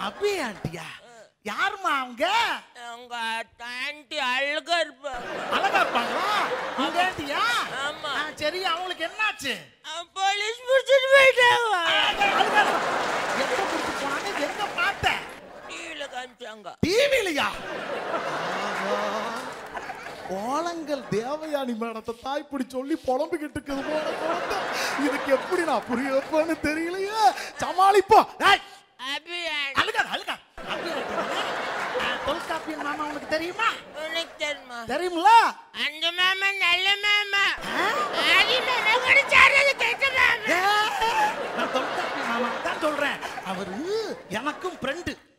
அபி ஆண்டியா யாருமா அவங்க உங்க ஆண்டி அழகா இருப்பாங்க அழகா இருப்பாங்களா உங்க ஆண்டியா ஆமா. ஆ, சரி அவங்களுக்கு என்னாச்சு போலீஸ் பிடிச்சிட்டு போயிட்டாங்க அழுகாத. எங்க கூட்டிட்டு போனாங்க எங்க பார்த்த டிவியில காமிச்சாங்க டிவிலையா கோலங்கள் தேவயானி மேடத்தை தாய் இப்படி சொல்லி புலம்பிக்கிட்டு இருக்குது போல குழந்தை. இதுக்கு எப்படி நான் புரிய வைப்பேன்னு தெரியலையே சமாளிப்போம் ஏய், ஹாப்பி ஆண்டி அழுகாத அழுகாத அப்படியே இருக்கீங்களா? ஆ, தொல்காப்பியன் மாமா உனக்கு தெரியுமா உனக்கு தெரியுமா தெரியுமில்ல அந்த மாமா நல்ல மாமா ஆதி மாமா குடிச்சாரு அது கெட்ட மாமா ஏ, நான் தொல்காப்பியன் மாமா தான் சொல்றேன் அவரு எனக்கும் ஃப்ரெண்டு